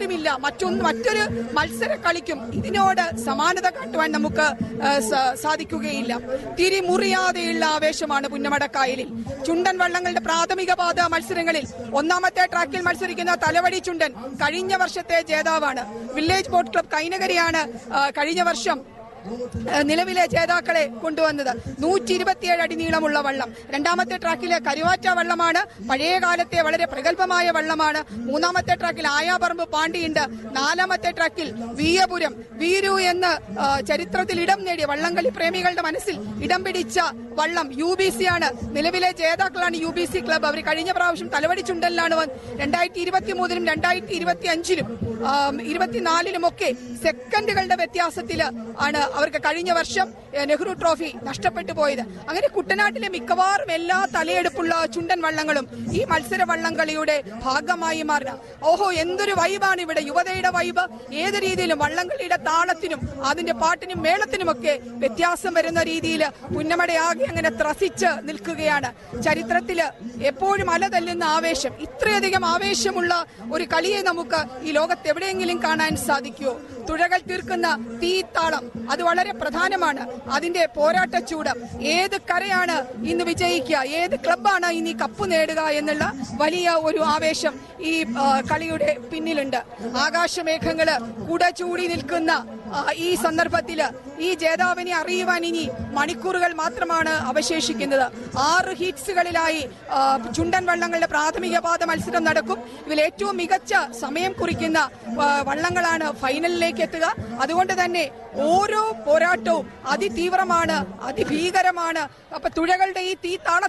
ആരുമില്ല മറ്റൊന്ന് മറ്റൊരു മത്സര കളിക്കും ഇതിനോട് സമാനത കാട്ടുവാൻ നമുക്ക് ആ, സ- സാധിക്കുകയില്ല തിരിമുറിയാതെയുള്ള ആവേശമാണ് പുന്നമടക്കായലിൽ ചുണ്ടൻ വള്ളങ്ങളുടെ പ്രാഥമിക പാത മത്സരങ്ങളിൽ ഒന്നാമത്തെ ട്രാക്കിൽ മത്സരിക്കുന്ന തലവടി ചുണ്ടൻ കഴിഞ്ഞ വർഷത്തെ ജേതാവാണ് വില്ലേജ് ബോട്ട് ക്ലബ് കൈനകരിയാണ് ആ, കഴിഞ്ഞ വർഷം ആ, നിലവിലെ ജേതാക്കളെ കൊണ്ടുവന്നത് നൂറ്റി ഇരുപത്തിയേഴ് അടി നീളമുള്ള വള്ളം രണ്ടാമത്തെ ട്രാക്കിലെ കരുവാറ്റ വള്ളമാണ് പഴയ കാലത്തെ വളരെ പ്രഗത്ഭമായ വള്ളമാണ് മൂന്നാമത്തെ ട്രാക്കിൽ ആയാപറമ്പ് പാണ്ടിയുണ്ട് നാലാമത്തെ ട്രാക്കിൽ വീയപുരം വീരു എന്ന് ആ, ചരിത്രത്തിൽ ഇടം നേടിയ വള്ളംകളി പ്രേമികളുടെ മനസ്സിൽ ഇടം പിടിച്ച വള്ളം യു ബി സി ആണ് നിലവിലെ ജേതാക്കളാണ് യു ബി സി ക്ലബ് അവർ കഴിഞ്ഞ പ്രാവശ്യം തലവടി ചുണ്ടലിലാണ് വന്ന് രണ്ടായിരത്തി ഇരുപത്തി മൂന്നിലും രണ്ടായിരത്തി ഇരുപത്തി അഞ്ചിലും ഇരുപത്തിനാലിലും ഒക്കെ സെക്കൻഡുകളുടെ വ്യത്യാസത്തിൽ ആണ് അവർക്ക് കഴിഞ്ഞ വർഷം ഏഹ്, നെഹ്റു ട്രോഫി നഷ്ടപ്പെട്ടു പോയത് അങ്ങനെ കുട്ടനാട്ടിലെ മിക്കവാറും എല്ലാ തലയെടുപ്പുള്ള ചുണ്ടൻ വള്ളങ്ങളും ഈ മത്സര വള്ളം കളിയുടെ ഭാഗമായി മാറുക ഓഹോ എന്തൊരു വൈബാണ് ഇവിടെ യുവതയുടെ വൈബ് ഏത് രീതിയിലും വള്ളംകളിയുടെ താളത്തിനും അതിന്റെ പാട്ടിനും മേളത്തിനുമൊക്കെ വ്യത്യാസം വരുന്ന രീതിയിൽ പുന്നമടയാകെ അങ്ങനെ ത്രസിച്ച് നിൽക്കുകയാണ് ചരിത്രത്തില് എപ്പോഴും അല തല്ലുന്ന ആവേശം ഇത്രയധികം ആവേശമുള്ള ഒരു കളിയെ നമുക്ക് ഈ ലോകത്ത് എവിടെയെങ്കിലും കാണാൻ സാധിക്കുമോ തുഴകൾ തീർക്കുന്ന തീത്താളം അത് വളരെ പ്രധാനമാണ് അതിന്റെ പോരാട്ട ചൂട് ഏത് കരയാണ് ഇന്ന് വിജയിക്കുക ഏത് ക്ലബാണ് ഇന്ന് ഈ കപ്പ് നേടുക എന്നുള്ള വലിയ ഒരു ആവേശം ഈ ആ, കളിയുടെ പിന്നിലുണ്ട് ആകാശമേഘങ്ങള് കുട ചൂടി നിൽക്കുന്ന ആ, ഈ സന്ദർഭത്തില് ഈ ജേതാവിനെ അറിയുവാൻ ഇനി മണിക്കൂറുകൾ മാത്രമാണ് അവശേഷിക്കുന്നത് ആറ് ഹീറ്റ്സുകളിലായി ആ, ചുണ്ടൻ വള്ളങ്ങളുടെ പ്രാഥമിക പാത മത്സരം നടക്കും ഇതിൽ ഏറ്റവും മികച്ച സമയം കുറിക്കുന്ന ആ, വള്ളങ്ങളാണ് ഫൈനലിലേക്ക് എത്തുക അതുകൊണ്ട് തന്നെ ഓരോ പോരാട്ടവും അതിതീവ്രമാണ് അതിഭീകരമാണ് അപ്പൊ തുഴകളുടെ ഈ തീ